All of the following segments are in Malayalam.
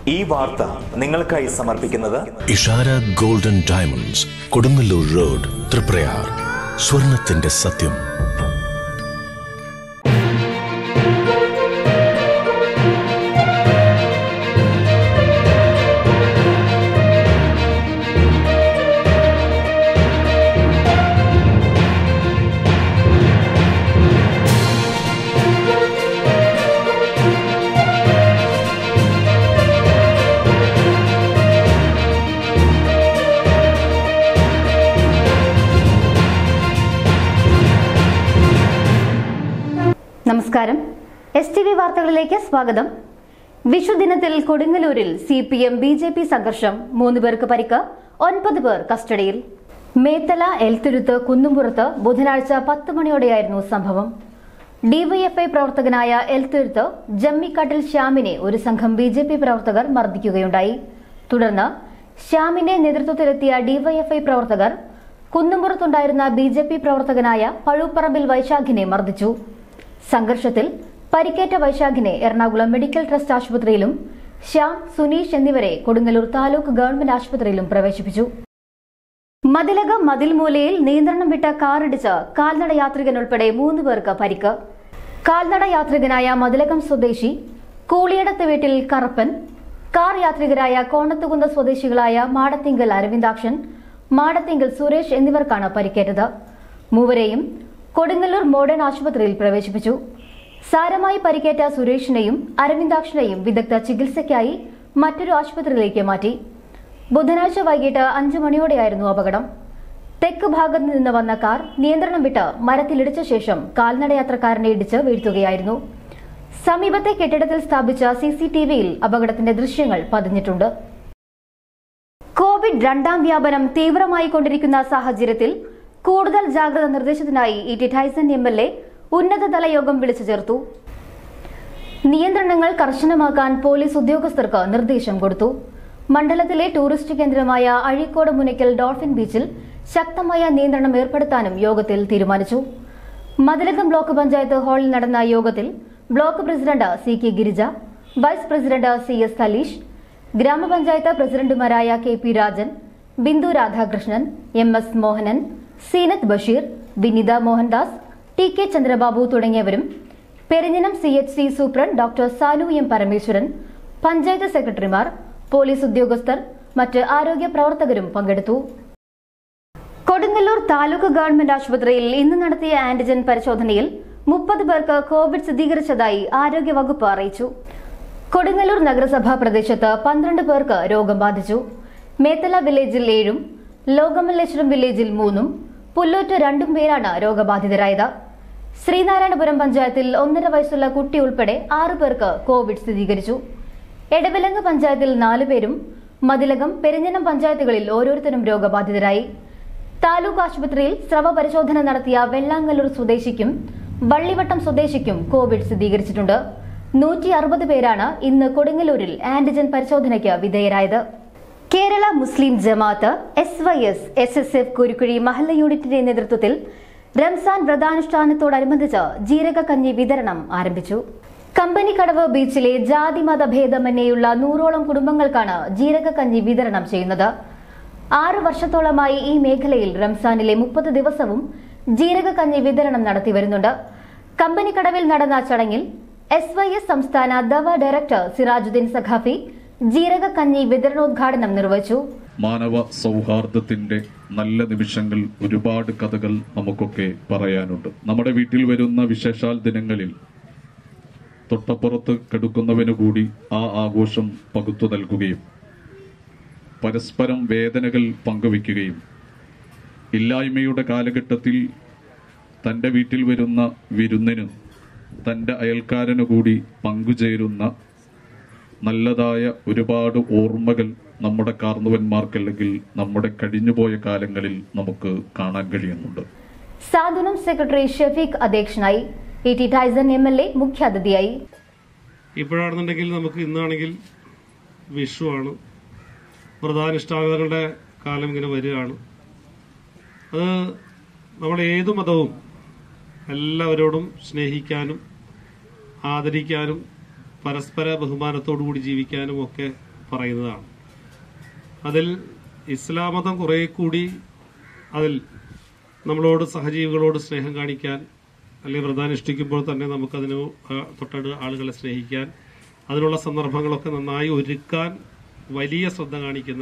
ഈ വാർത്ത നിങ്ങൾക്കായി സമർപ്പിക്കുന്നത് Ishara Golden Diamonds Kodungallur road Triprayar സ്വർണത്തിന്റെ സത്യം നമസ്കാരം എസ് ടി വി വാർത്തകളിലേക്ക് സ്വാഗതം വിഷുദിനത്തിൽ കൊടുങ്ങല്ലൂരിൽ C P M B J P സംഘർഷം മൂന്ന് പേർക്ക് പരിക്ക് ഒൻപത് പേർ കസ്റ്റഡിയിൽ മേത്തല എൽത്തുരുത്ത് കുന്നുംപുറത്ത് ബുധനാഴ്ച പത്ത് മണിയോടെയായിരുന്നു സംഭവം ഡിവൈഎഫ്ഐ പ്രവർത്തകനായ എൽത്തുരുത്ത് ജമ്മിക്കാട്ടിൽ ശ്യാമിനെ ഒരു സംഘം ബി ജെ പി പ്രവർത്തകർ മർദ്ദിക്കുകയുണ്ടായി തുടർന്ന് ശ്യാമിന്റെ നേതൃത്വത്തിലെത്തിയ ഡിവൈഎഫ്ഐ പ്രവർത്തകർ കുന്നുംപുറത്തുണ്ടായിരുന്ന ബി ജെ പി പ്രവർത്തകനായ പഴൂപ്പറമ്പിൽ വൈശാഖിനെ മർദ്ദിച്ചു സംഘർഷത്തിൽ പരിക്കേറ്റ വൈശാഖിനെ എറണാകുളം മെഡിക്കൽ ട്രസ്റ്റ് ആശുപത്രിയിലും ശ്യാം സുനീഷ് എന്നിവരെ കൊടുങ്ങല്ലൂർ താലൂക്ക് ഗവൺമെന്റ് ആശുപത്രിയിലും പ്രവേശിപ്പിച്ചു മതിലകം മതിൽമൂലയിൽ നിയന്ത്രണം വിട്ട കാറിടിച്ച് കാൽനട യാത്രികൻ ഉൾപ്പെടെ മൂന്ന് പേർക്ക് പരിക്ക് കാൽനട യാത്രികനായ മതിലകം സ്വദേശി കൂളിയടത്ത് വീട്ടിൽ കറപ്പൻ കാർ യാത്രികരായ കോണത്തുകുന്ന സ്വദേശികളായ മാടത്തിങ്കൽ അരവിന്ദാക്ഷൻ മാടത്തിങ്കൽ സുരേഷ് എന്നിവർക്കാണ് പരിക്കേറ്റത് മൂവരെയും കൊടുങ്ങല്ലൂർ മോഡേൺ ആശുപത്രിയിൽ പ്രവേശിപ്പിച്ചു സാരമായി പരിക്കേറ്റ സുരേഷിനെയും അരവിന്ദാക്ഷനെയും വിദഗ്ധ ചികിത്സയ്ക്കായി മറ്റൊരു ആശുപത്രിയിലേക്ക് മാറ്റി ബുധനാഴ്ച വൈകിട്ട് അഞ്ചു മണിയോടെയായിരുന്നു അപകടം തെക്ക് ഭാഗത്ത് നിന്ന് വന്ന കാർ നിയന്ത്രണം വിട്ട് മരത്തിലിടിച്ച ശേഷം കാൽനടയാത്രക്കാരനെ ഇടിച്ച് വീഴ്ത്തുകയായിരുന്നു സമീപത്തെ കെട്ടിടത്തിൽ സ്ഥാപിച്ച സി സി ടി വിയിൽ അപകടത്തിന്റെ ദൃശ്യങ്ങൾ പതിഞ്ഞിട്ടുണ്ട് കോവിഡ് രണ്ടാം വ്യാപനം തീവ്രമായി കൊണ്ടിരിക്കുന്ന സാഹചര്യത്തിൽ കൂടുതൽ ജാഗ്രത നിർദ്ദേശത്തിനായി E T Tyson M L A ഉന്നതതല യോഗം വിളിച്ചു ചേർത്തു നിയന്ത്രണങ്ങൾ കർശനമാക്കാൻ പോലീസ് ഉദ്യോഗസ്ഥർക്ക് നിർദ്ദേശം കൊടുത്തു മണ്ഡലത്തിലെ ടൂറിസ്റ്റ് കേന്ദ്രമായ അഴീക്കോട് മുനയ്ക്കൽ ഡോൾഫിൻ ബീച്ചിൽ ശക്തമായ നിയന്ത്രണം ഏർപ്പെടുത്താനും യോഗത്തിൽ തീരുമാനിച്ചു മതിലകം ബ്ലോക്ക് പഞ്ചായത്ത് ഹാളിൽ നടന്ന യോഗത്തിൽ block president C K Girija vice president C S Saleesh ഗ്രാമപഞ്ചായത്ത് പ്രസിഡന്റുമാരായ K P Rajan Bindu Radhakrishnan M S Mohanan Seenath Basheer Vinitha Mohandas T K Chandrababu തുടങ്ങിയവരും Perinjanam C H C superintendent doctor Sanu M Parameswaran panchayat സെക്രട്ടറിമാർ പോലീസ് ഉദ്യോഗസ്ഥർ മറ്റ് ആരോഗ്യ പ്രവർത്തകരും പങ്കെടുത്തു കൊടുങ്ങല്ലൂർ താലൂക്ക് ഗവൺമെന്റ് ആശുപത്രിയിൽ ഇന്ന് നടത്തിയ ആന്റിജൻ പരിശോധനയിൽ മുപ്പത് പേർക്ക് കോവിഡ് സ്ഥിരീകരിച്ചതായി ആരോഗ്യവകുപ്പ് അറിയിച്ചു കൊടുങ്ങല്ലൂർ നഗരസഭാ പ്രദേശത്ത് പന്ത്രണ്ട് പേർക്ക് രോഗം ബാധിച്ചു മേത്തല വില്ലേജിൽ ഏഴും ലോകമല്ലേശ്വരം വില്ലേജിൽ മൂന്നും പുല്ലോറ്റ് രണ്ടും പേരാണ് രോഗബാധിതരായത് ശ്രീനാരായണപുരം പഞ്ചായത്തിൽ ഒന്നര വയസ്സുള്ള കുട്ടി ഉൾപ്പെടെ ആറു പേർക്ക് കോവിഡ് സ്ഥിരീകരിച്ചു എടവിലങ്ങ് പഞ്ചായത്തിൽ നാലു പേരും മതിലകം പെരിഞ്ഞനം പഞ്ചായത്തുകളിൽ ഓരോരുത്തരും രോഗബാധിതരായി താലൂക്ക് ആശുപത്രിയിൽ സ്രവ പരിശോധന നടത്തിയ വെള്ളാങ്ങല്ലൂർ സ്വദേശിക്കും വള്ളിവട്ടം സ്വദേശിക്കും കോവിഡ് സ്ഥിരീകരിച്ചിട്ടുണ്ട് നൂറ്റി അറുപത് പേരാണ് ഇന്ന് കൊടുങ്ങല്ലൂരിൽ ആന്റിജൻ പരിശോധനയ്ക്ക് വിധേയരായത് Kerala Muslim Jamaath S Y S S S F Kurukkuzhi Mahalla യൂണിറ്റിന്റെ നേതൃത്വത്തിൽ റംസാൻ വ്രതാനുഷ്ഠാനത്തോടനുബന്ധിച്ച് ജീരകക്കഞ്ഞി വിതരണം ആരംഭിച്ചു കമ്പനിക്കടവ് ബീച്ചിലെ ജാതി മത ഭേദമന്യേയുള്ള നൂറോളം കുടുംബങ്ങൾക്കാണ് ജീരകക്കഞ്ഞി വിതരണം ചെയ്യുന്നത് ആറു വർഷത്തോളമായി ഈ മേഖലയിൽ റംസാനിലെ മുപ്പത് ദിവസവും ജീരകക്കഞ്ഞി വിതരണം നടത്തി വരുന്നുണ്ട് കമ്പനിക്കടവിൽ നടന്ന ചടങ്ങിൽ എസ് വൈ എസ് സംസ്ഥാന ദവ ഡയറക്ടർ സിറാജുദ്ദീൻ സഖാഫി ജീരകക്കഞ്ഞി വിതരണോദ്ഘാടനം നിർവഹിച്ചു മാനവ സൗഹാർദ്ദത്തിന്റെ നല്ല നിമിഷങ്ങൾ ഒരുപാട് കഥകൾ നമുക്കൊക്കെ പറയാനുണ്ട് നമ്മുടെ വീട്ടിൽ വരുന്ന വിശേഷാൽ ദിനങ്ങളിൽ തൊട്ടപ്പുറത്ത് കെടുക്കുന്നവനു കൂടി ആ ആഘോഷം പകുത്തു നൽകുകയും പരസ്പരം വേദനകൾ പങ്കുവയ്ക്കുകയും ഇല്ലായ്മയുടെ കാലഘട്ടത്തിൽ തൻ്റെ വീട്ടിൽ വരുന്ന വിരുന്നിന് തൻ്റെ അയൽക്കാരനു കൂടി പങ്കുചേരുന്ന നല്ലതായ ഒരുപാട് ഓർമ്മകൾ നമ്മുടെ കാർന്നുവന്മാർക്കല്ലെങ്കിൽ നമ്മുടെ കഴിഞ്ഞുപോയ കാലങ്ങളിൽ നമുക്ക് കാണാൻ കഴിയുന്നുണ്ട് സാന്ത്വനം സെക്രട്ടറി ഷഫീഖ് അധ്യക്ഷനായി E T Tyson M L A മുഖ്യാതിഥിയായി ഇപ്പോഴാണെന്നുണ്ടെങ്കിൽ നമുക്ക് ഇന്നാണെങ്കിൽ വിഷുവാണ് വ്രതാനുഷ്ഠാനങ്ങളുടെ കാലം ഇങ്ങനെ വരികയാണ് അത് നമ്മുടെ ഏതു മതവും എല്ലാവരോടും സ്നേഹിക്കാനും ആദരിക്കാനും പരസ്പര ബഹുമാനത്തോടു കൂടി ജീവിക്കാനും ഒക്കെ പറയുന്നതാണ് അതിൽ ഇസ്ലാം മതം കുറെ കൂടി അതിൽ നമ്മളോട് സഹജീവികളോട് സ്നേഹം കാണിക്കാൻ അല്ലെങ്കിൽ വ്രതാനുഷ്ഠിക്കുമ്പോൾ തന്നെ നമുക്കതിന് ആ, തൊട്ടടുത്ത ആളുകളെ സ്നേഹിക്കാൻ അതിനുള്ള സന്ദർഭങ്ങളൊക്കെ നന്നായി ഒരുക്കാൻ വലിയ ശ്രദ്ധ കാണിക്കുന്ന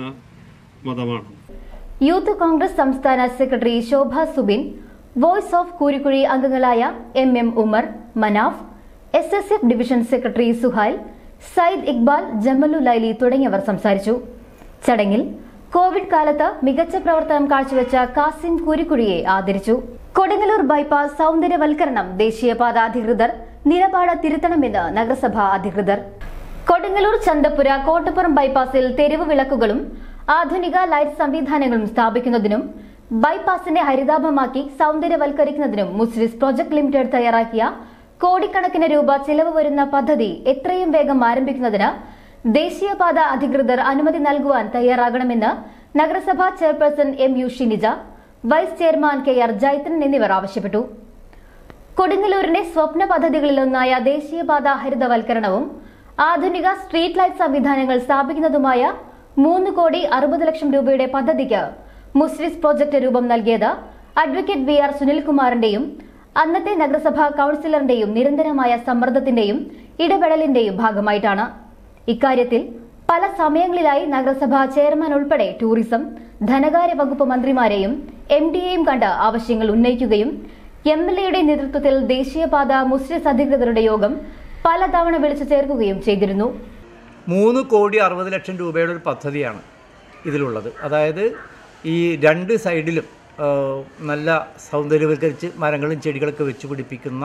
മതമാണ് യൂത്ത് കോൺഗ്രസ് സംസ്ഥാന secretary Shobha Subin voice of Koorikkuzhi അംഗങ്ങളായ M M Umar Manaf S S F division secretary Suhail Sayyid Iqbal Jamalu Laili തുടങ്ങിയവർ സംസാരിച്ചു ചടങ്ങിൽ കോവിഡ് കാലത്ത് മികച്ച പ്രവർത്തനം കാഴ്ചവെച്ച കാസിം കൂരിക്കുഴിയെ ആദരിച്ചു കൊടുങ്ങല്ലൂർ ബൈപ്പാസ് സൗന്ദര്യവൽക്കരണം ദേശീയപാത അധികൃതർ നിലപാട് തിരുത്തണമെന്ന് നഗരസഭാ അധികൃതർ കൊടുങ്ങല്ലൂർ ചന്തപ്പുര കോട്ടപ്പുറം ബൈപ്പാസിൽ തെരുവ് വിളക്കുകളും ആധുനിക ലൈറ്റ് സംവിധാനങ്ങളും സ്ഥാപിക്കുന്നതിനും ബൈപ്പാസിനെ ഹരിതാഭമാക്കി സൗന്ദര്യവൽക്കരിക്കുന്നതിനും മുസ്ലിസ് പ്രൊജക്ട് ലിമിറ്റഡ് തയ്യാറാക്കിയ കോടിക്കണക്കിന് രൂപ ചെലവ് വരുന്ന പദ്ധതി എത്രയും വേഗം ആരംഭിക്കുന്നതിന് ദേശീയപാത അധികൃതർ അനുമതി നൽകുവാൻ തയ്യാറാകണമെന്ന് നഗരസഭാ chairperson M U Shinija vice chairman K R Jaithran എന്നിവർ ആവശ്യപ്പെട്ടു കൊടുങ്ങല്ലൂരിന്റെ സ്വപ്ന പദ്ധതികളിലൊന്നായ ദേശീയപാത ഹരിതവൽക്കരണവും ആധുനിക സ്ട്രീറ്റ് ലൈറ്റ് സംവിധാനങ്ങൾ സ്ഥാപിക്കുന്നതുമായ മൂന്ന് കോടി അറുപത് ലക്ഷം രൂപയുടെ പദ്ധതിക്ക് മുസ്ലിസ് പ്രോജക്ട് രൂപം നൽകിയത് അഡ്വക്കേറ്റ് വി ആർ സുനിൽകുമാറിന്റെയും അന്നത്തെ നഗരസഭാ കൌൺസിലറിന്റെയും നിരന്തരമായ സമ്മർദ്ദത്തിന്റെയും ഇടപെടലിന്റെയും ഭാഗമായിട്ടാണ് ഇക്കാര്യത്തിൽ പല സമയങ്ങളിലായി നഗരസഭാ ചെയർമാൻ ഉൾപ്പെടെ ടൂറിസം ധനകാര്യ വകുപ്പ് മന്ത്രിമാരെയും എം ഡിയെയും കണ്ട് ആവശ്യങ്ങൾ ഉന്നയിക്കുകയും എം എൽ എയുടെ നേതൃത്വത്തിൽ ദേശീയപാത മുസ്ലിസ് അധികൃതരുടെ യോഗം പലതവണ വിളിച്ചു ചേർക്കുകയും ചെയ്തിരുന്നു മൂന്ന് കോടി അറുപത് ലക്ഷം രൂപയുടെ ഒരു പദ്ധതിയാണ് ഇതിലുള്ളത് അതായത് ഈ രണ്ട് സൈഡിലും ആ, നല്ല സൗന്ദര്യവൽക്കരിച്ച് മരങ്ങളും ചെടികളൊക്കെ വെച്ച് പിടിപ്പിക്കുന്ന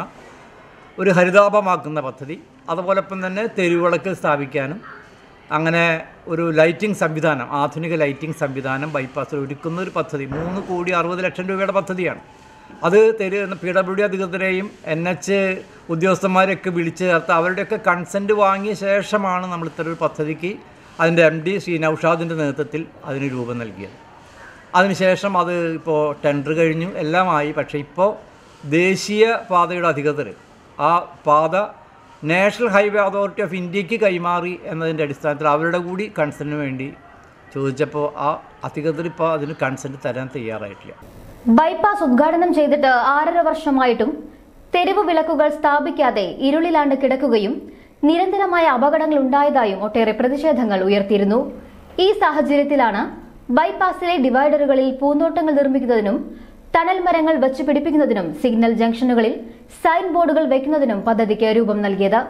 ഒരു ഹരിതാപമാക്കുന്ന പദ്ധതി അതുപോലൊപ്പം തന്നെ തെരുവിളക്ക് സ്ഥാപിക്കാനും അങ്ങനെ ഒരു ലൈറ്റിംഗ് സംവിധാനം ആധുനിക ലൈറ്റിംഗ് സംവിധാനം ബൈപ്പാസിൽ ഒരുക്കുന്ന ഒരു പദ്ധതി മൂന്ന് കോടി അറുപത് ലക്ഷം രൂപയുടെ പദ്ധതിയാണ് അത് തെരു പി ഡബ്ല്യു ഡി അധികൃതരെയും എൻ എച്ച് ഉദ്യോഗസ്ഥന്മാരെയൊക്കെ വിളിച്ച് ചേർത്ത് അവരുടെയൊക്കെ കൺസെൻറ്റ് വാങ്ങിയ ശേഷമാണ് നമ്മൾ ഇത്തരം ഒരു പദ്ധതിക്ക് അതിൻ്റെ എം ഡി ശ്രീ നൌഷാദിൻ്റെ നേതൃത്വത്തിൽ അതിന് രൂപം നൽകിയത് അതിനുശേഷം അത് ഇപ്പോൾ ടെൻഡർ കഴിഞ്ഞു എല്ലാമായി പക്ഷേ ഇപ്പോൾ ദേശീയ പാതയുടെ അധികൃതർ ആ പാത നാഷണൽ ഹൈവേ അതോറിറ്റി ഓഫ് ഇന്ത്യക്ക് കൈമാറി എന്നതിൻ്റെ അടിസ്ഥാനത്തിൽ അവരുടെ കൂടി കൺസെൻറ്റിന് വേണ്ടി ചോദിച്ചപ്പോൾ ആ അധികൃതർ ഇപ്പോൾ അതിന് കൺസെൻറ്റ് തരാൻ തയ്യാറായിട്ടില്ല ബൈപ്പാസ് ഉദ്ഘാടനം ചെയ്തിട്ട് ആറര വർഷമായിട്ടും തെരുവ് വിളക്കുകൾ സ്ഥാപിക്കാതെ ഇരുളിലാണ്ട് കിടക്കുകയും നിരന്തരമായ അപകടങ്ങൾ ഉണ്ടായതായും ഒട്ടേറെ പ്രതിഷേധങ്ങൾ ഉയർത്തിയിരുന്നു ഈ സാഹചര്യത്തിലാണ് ബൈപ്പാസിലെ ഡിവൈഡറുകളിൽ പൂന്തോട്ടങ്ങൾ നിർമ്മിക്കുന്നതിനും തണൽ മരങ്ങൾ വച്ചു പിടിപ്പിക്കുന്നതിനും സിഗ്നൽ ജംഗ്ഷനുകളിൽ സൈൻ ബോർഡുകൾ വയ്ക്കുന്നതിനും പദ്ധതിക്ക് രൂപം നൽകിയത്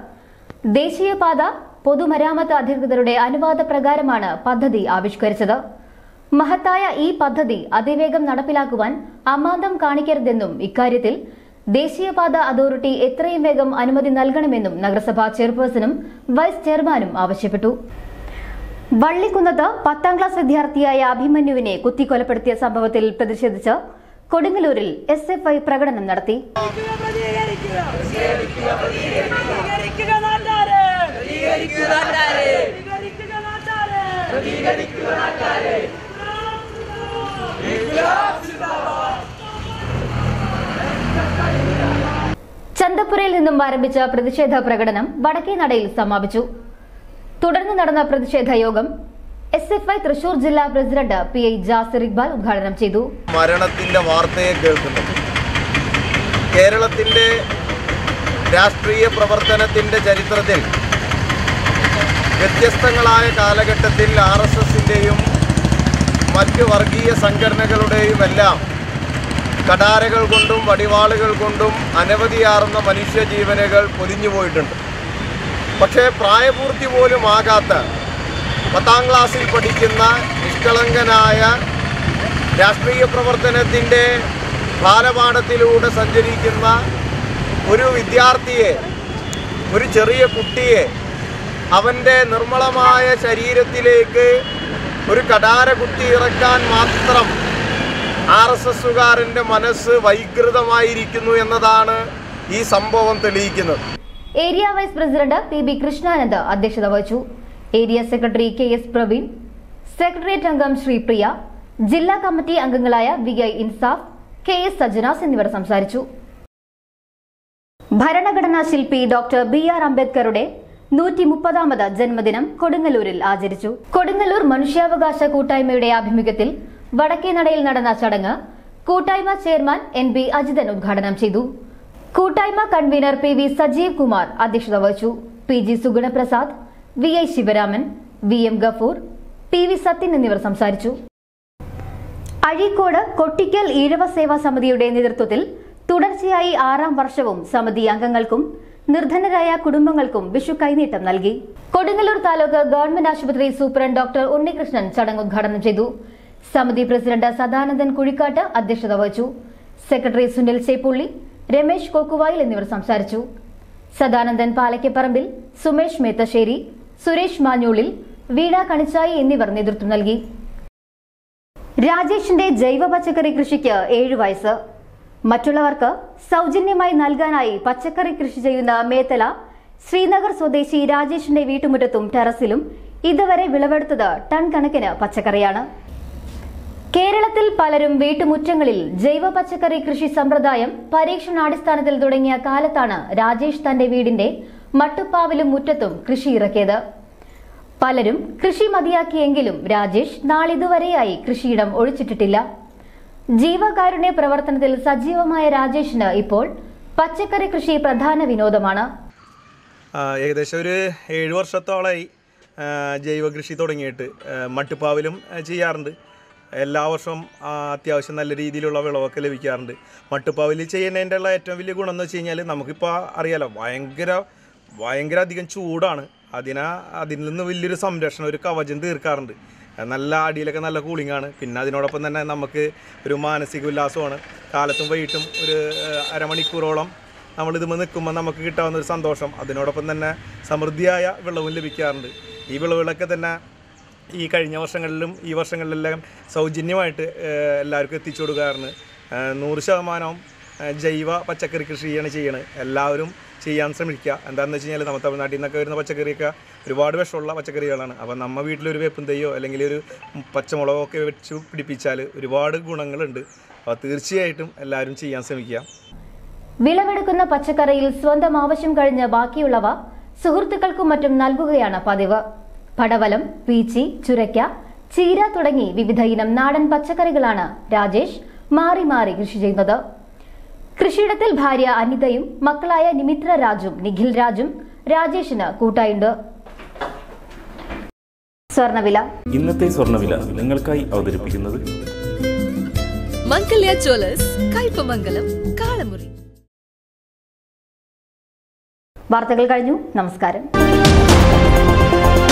ദേശീയപാത പൊതുമരാമത്ത് അധികൃതരുടെ അനുവാദ പ്രകാരമാണ് പദ്ധതി ആവിഷ്കരിച്ചത് മഹത്തായ ഈ പദ്ധതി അതിവേഗം നടപ്പിലാക്കുവാൻ അമാന്തം കാണിക്കരുതെന്നും ഇക്കാര്യത്തിൽ ദേശീയപാത അതോറിറ്റി എത്രയും വേഗം അനുമതി നൽകണമെന്നും നഗരസഭാ ചെയർപേഴ്സണും വൈസ് ചെയർമാനും ആവശ്യപ്പെട്ടു വള്ളിക്കുന്നത്ത് പത്താം ക്ലാസ് വിദ്യാർത്ഥിയായ അഭിമന്യുവിനെ കുത്തിക്കൊലപ്പെടുത്തിയ സംഭവത്തിൽ പ്രതിഷേധിച്ച് കൊടുങ്ങല്ലൂരിൽ എസ് എഫ് ഐ പ്രകടനം നടത്തി പ്രതികരിക്കുക പ്രതികരിക്കുക നാട്ടാരെ പ്രതികരിക്കുക നാട്ടാരെ പ്രതികരിക്കുക നാട്ടാരെ ചന്തപ്പുരയിൽ നിന്നും ആരംഭിച്ച പ്രതിഷേധ പ്രകടനം വടക്കേനടയിൽ സമാപിച്ചു തുടർന്ന് നടന്ന പ്രതിഷേധ യോഗം എസ് എഫ് ഐ തൃശൂർ ജില്ലാ president P I Jasir Iqbal ഉദ്ഘാടനം ചെയ്തു മരണത്തിൻ്റെ വാർത്തയെ കേൾക്കുന്നത് കേരളത്തിൻ്റെ രാഷ്ട്രീയ പ്രവർത്തനത്തിൻ്റെ ചരിത്രത്തിൽ വ്യത്യസ്തങ്ങളായ കാലഘട്ടത്തിൽ ആർ എസ് എസിൻ്റെയും മറ്റ് വർഗീയ സംഘടനകളുടെയും എല്ലാം കടാരകൾ കൊണ്ടും വടിവാളുകൾ കൊണ്ടും അനവധിയാർന്ന മനുഷ്യജീവനുകൾ പൊലിഞ്ഞുപോയിട്ടുണ്ട് പക്ഷേ പ്രായപൂർത്തി പോലും ആകാത്ത പത്താം ക്ലാസ്സിൽ പഠിക്കുന്ന നിഷ്കളങ്കനായ രാഷ്ട്രീയ പ്രവർത്തനത്തിൻ്റെ ബാലപാഠത്തിലൂടെ സഞ്ചരിക്കുന്ന ഒരു വിദ്യാർത്ഥിയെ ഒരു ചെറിയ കുട്ടിയെ അവൻ്റെ നിർമ്മലമായ ശരീരത്തിലേക്ക് ഒരു കടാര കുത്തി ഇറക്കാൻ മാത്രം ആർ എസ് എസുകാരൻ്റെ മനസ്സ് വൈകൃതമായിരിക്കുന്നു എന്നതാണ് ഈ സംഭവം തെളിയിക്കുന്നത് area vice president P B Krishnanand അധ്യക്ഷത വഹിച്ചു area secretary K S Praveen secretariat അംഗം ശ്രീപ്രിയ ജില്ലാ കമ്മിറ്റി അംഗങ്ങളായ V I Insaf K S Sajanas എന്നിവർ സംസാരിച്ചു ഭരണഘടനാ ശില്പി ഡോക്ടർ ബി ആർ അംബേദ്കറുടെ നൂറ്റി മുപ്പതാമത് ജന്മദിനം കൊടുങ്ങല്ലൂരിൽ ആചരിച്ചു കൊടുങ്ങല്ലൂർ മനുഷ്യാവകാശ കൂട്ടായ്മയുടെ ആഭിമുഖ്യത്തിൽ വടക്കേനടയിൽ നടന്ന ചടങ്ങ് കൂട്ടായ്മ ചെയർമാൻ എൻ ബി അജിതൻ ഉദ്ഘാടനം ചെയ്തു കൂട്ടായ്മ convener P V Sajeev Kumar അധ്യക്ഷത വഹിച്ചു P G Sugunaprasad V I Sivaraman V M Gafoor P V Sathyan എന്നിവർ സംസാരിച്ചു അഴീക്കോട് കൊട്ടിക്കൽ ഈഴവ സേവാ സമിതിയുടെ നേതൃത്വത്തിൽ തുടർച്ചയായി ആറാം വർഷവും സമിതി അംഗങ്ങൾക്കും നിർധനരായ കുടുംബങ്ങൾക്കും വിഷു കൈനീട്ടം നൽകി കൊടുങ്ങല്ലൂർ താലൂക്ക് ഗവൺമെന്റ് ആശുപത്രി സൂപ്രണ്ട് ഡോക്ടർ ഉണ്ണികൃഷ്ണൻ ചടങ്ങ് ഉദ്ഘാടനം ചെയ്തു സമിതി പ്രസിഡന്റ് സദാനന്ദൻ കുഴിക്കാട്ട് അധ്യക്ഷത വഹിച്ചു സെക്രട്ടറി സുനിൽ ചേപ്പുള്ളി രമേശ് കോക്കുവായിൽ എന്നിവർ സംസാരിച്ചു സദാനന്ദൻ പാലയ്ക്കപ്പറമ്പിൽ സുമേഷ് മേത്തശ്ശേരി സുരേഷ് മാഞ്ഞൂളിൽ വീണ കണിച്ചായി എന്നിവർ നേതൃത്വം നൽകി രാജേഷിന്റെ ജൈവ പച്ചക്കറി കൃഷിക്ക് ഏഴു വയസ്സ് മറ്റുള്ളവർക്ക് സൗജന്യമായി നൽകാനായി പച്ചക്കറി കൃഷി ചെയ്യുന്ന മേത്തല ശ്രീനഗർ സ്വദേശി രാജേഷിന്റെ വീട്ടുമുറ്റത്തും ടെറസിലും ഇതുവരെ വിളവെടുത്തത് ടൺ കണക്കിന് പച്ചക്കറിയാണ് കേരളത്തിൽ പലരും വീട്ടുമുറ്റങ്ങളിൽ ജൈവ പച്ചക്കറി കൃഷി സമ്പ്രദായം പരീക്ഷണാടിസ്ഥാനത്തിൽ തുടങ്ങിയ കാലത്താണ് രാജേഷ് തന്റെ വീടിന്റെ മട്ടുപ്പാവിലും മുറ്റത്തും കൃഷി ഇറക്കിയത് പലരും കൃഷി മതിയാക്കിയെങ്കിലും രാജേഷ് നാളിതുവരെയായി കൃഷിയിടം ഒഴിച്ചിട്ടിട്ടില്ല ജീവകാരുണ്യ പ്രവർത്തനത്തിൽ സജീവമായ രാജേഷിന് ഇപ്പോൾ പച്ചക്കറി കൃഷി പ്രധാന വിനോദമാണ് ആ, ഏകദേശം ഒരു ഏഴ് വർഷത്തോളമായി ആ, ജൈവ കൃഷി തുടങ്ങിയിട്ട് ആ, മട്ടുപ്പാവിലും ആ, ചെയ്യാറുണ്ട് എല്ലാ വർഷവും ആ, അത്യാവശ്യം നല്ല രീതിയിലുള്ള വിളവൊക്കെ ലഭിക്കാറുണ്ട് മട്ടുപ്പാവിൽ ചെയ്യുന്നതിൻ്റെ ഉള്ള ഏറ്റവും വലിയ ഗുണം എന്ന് വെച്ച് കഴിഞ്ഞാൽ നമുക്കിപ്പോൾ അറിയാലോ ഭയങ്കര ഭയങ്കര അധികം ചൂടാണ് അതിനാ അതിൽ നിന്ന് വലിയൊരു സംരക്ഷണം ഒരു കവചം തീർക്കാറുണ്ട് നല്ല അടിയിലൊക്കെ നല്ല കൂളിംഗ് ആണ് പിന്നെ അതിനോടൊപ്പം തന്നെ നമുക്ക് ഒരു മാനസിക ഉല്ലാസമാണ് കാലത്തും വൈകിട്ടും ഒരു ആ, അരമണിക്കൂറോളം നമ്മളിതുമ്പോൾ നിൽക്കുമ്പോൾ നമുക്ക് കിട്ടാവുന്ന ഒരു സന്തോഷം അതിനോടൊപ്പം തന്നെ സമൃദ്ധിയായ വിളവും ലഭിക്കാറുണ്ട് ഈ വിളവുകളൊക്കെ തന്നെ ഈ കഴിഞ്ഞ വർഷങ്ങളിലും ഈ വർഷങ്ങളിലെല്ലാം സൗജന്യമായിട്ട് ഏഹ്, എല്ലാവർക്കും എത്തിച്ചു കൊടുക്കാറുണ്ട് ഏഹ്, നൂറ് ശതമാനവും ഏഹ്, ജൈവ പച്ചക്കറി കൃഷിയാണ് ചെയ്യണത് എല്ലാവരും ചെയ്യാൻ ശ്രമിക്കുക എന്താണെന്ന് വെച്ച് കഴിഞ്ഞാൽ നമ്മൾ തമിഴ്നാട്ടിൽ നിന്നൊക്കെ വരുന്ന പച്ചക്കറിയൊക്കെ ഒരുപാട് വിഷമുള്ള പച്ചക്കറികളാണ് അപ്പോൾ നമ്മൾ വീട്ടിലൊരു വേപ്പും തൈയോ അല്ലെങ്കിൽ ഒരു പച്ചമുളകോ ഒക്കെ വെച്ച് പിടിപ്പിച്ചാൽ ഒരുപാട് ഗുണങ്ങളുണ്ട് അപ്പോൾ തീർച്ചയായിട്ടും എല്ലാവരും ചെയ്യാൻ ശ്രമിക്കുക വിളവെടുക്കുന്ന പച്ചക്കറിയിൽ സ്വന്തം ആവശ്യം കഴിഞ്ഞ് ബാക്കിയുള്ളവ സുഹൃത്തുക്കൾക്കും മറ്റും നൽകുകയാണ് പതിവ് പടവലം പീച്ചി ചുരയ്ക്ക ചീര തുടങ്ങി വിവിധ ഇനം നാടൻ പച്ചക്കറികളാണ് രാജേഷ് മാറി മാറി കൃഷി ചെയ്യുന്നത് കൃഷിയിടത്തിൽ ഭാര്യ അനിതയും മക്കളായ നിമിത്ര രാജും നിഖിൽ രാജും രാജേഷിന് കൂട്ടായുണ്ട് സ്വർണവില ഇന്നത്തെ സ്വർണ്ണവില നിങ്ങൾക്കായി അവതരിപ്പിക്കുന്നത് മംഗല്യ ജ്വല്ലേഴ്സ് കയ്പമംഗലം കാളമുറി വാർത്തകൾ കഴിഞ്ഞു നമസ്കാരം